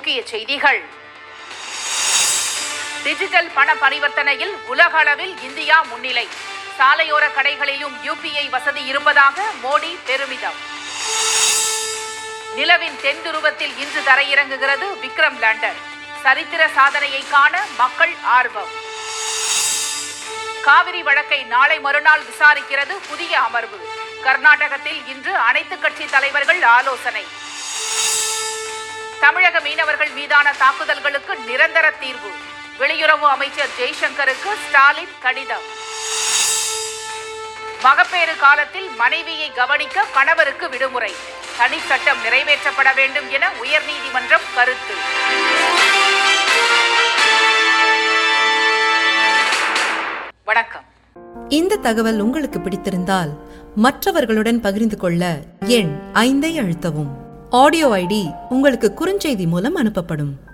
முக்கிய செய்திகள் டிஜிட்டல் பண பரிவர்த்தனையில் உலக அளவில் இந்தியா முன்னிலை சாலையோர கடைகளிலும் யூபிஐ வசதி இருப்பதாக மோடி பெருமிதம் நிலவின் தென் துருவத்தில் இன்று தரையிறங்குகிறது விக்ரம் லேண்டர் சரித்திர சாதனையை காண மக்கள் ஆர்வம் காவிரி வழக்கை நாளை மறுநாள் விசாரிக்கிறது புதிய அமர்வு கர்நாடகத்தில் இன்று அனைத்து கட்சி தலைவர்கள் ஆலோசனை தமிழக மீனவர்கள் மீதான தாக்குதல்களுக்கு நிரந்தர தீர்வு வெளியுறவு அமைச்சர் ஜெய்சங்கருக்கு ஸ்டாலின் கடிதம் மகப்பேறு காலத்தில் மனைவியை கவனிக்க கணவருக்கு விடுமுறை தனி சட்டம் நிறைவேற்றப்பட வேண்டும் என உயர்நீதிமன்றம் கருத்து வணக்கம் இந்த தகவல் உங்களுக்கு பிடித்திருந்தால் மற்றவர்களுடன் பகிர்ந்து கொள்ள எண் ஐந்தை அழுத்தவும் ஆடியோ ஐடி உங்களுக்கு குறுஞ்செய்தி மூலம் அனுப்பப்படும்